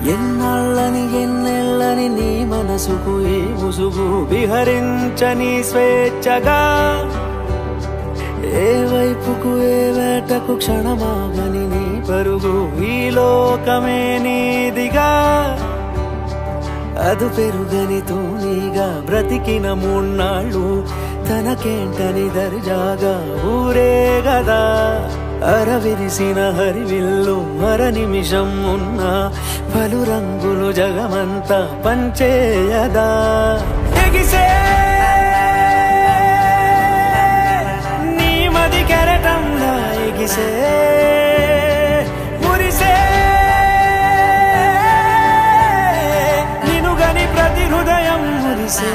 ఎన్నాళ్ళని ఎన్నెళ్ళని నీ మనసుకు ఏ ముసుగు విహరించని స్వేచ్ఛగా ఏ వైపుకు ఏ వేటకు క్షణమాగని నీ పరుగు ఈ లోకమే నీదిగా అది పెరుగని తూనీగా బ్రతికిన మూన్నాళ్ళు తనకేంటని దర్జాగా ఊరే గదా అరవిరిసిన హరివిల్లు మర నిమిషం ఉన్న పలు రంగులు జగమంతా పంచేయదా ఎగిసే నీ మది కెరటంలా ఎగిసే మురిసే నినుగని ప్రతి హృదయం మురిసే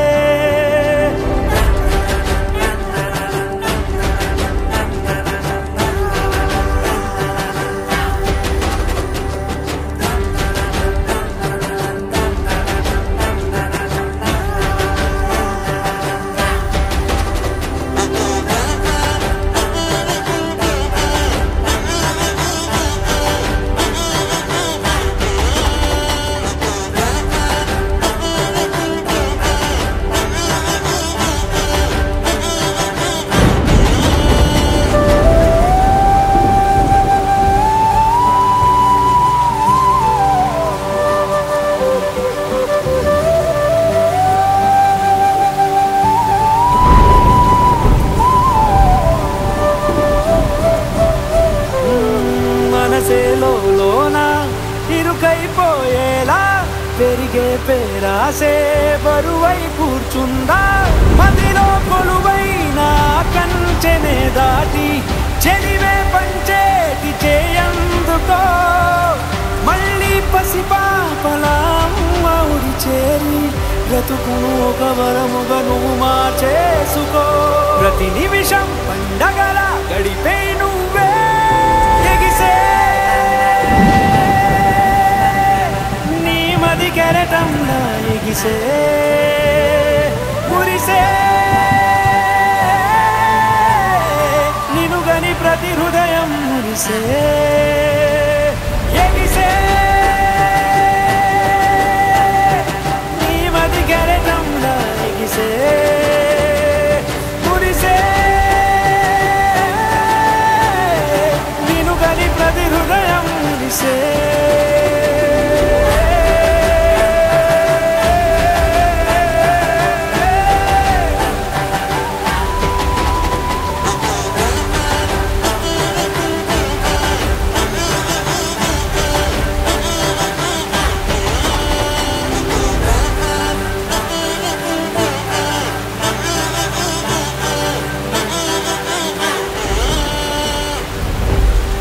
మనసేలో లోన ఇరుకైపోయేలా పెరిగే పేరాసే బరువై కూర్చుందా మదిలో కొలువైన కంచెనే దాటి చెలివే పంచేటి చేయందుకో మళ్ళీ పసిపాపలా ఊరి చేరి బ్రతుకును ఒక వరముగా నువ్వు మార్చేసుకో ప్రతి నిమిషం పండగల గడిపే నువ్వే ఎగిసే నీ మది కెరటంలా ఎగిసే మురిసే నినుగని ప్రతి హృదయం మురిసే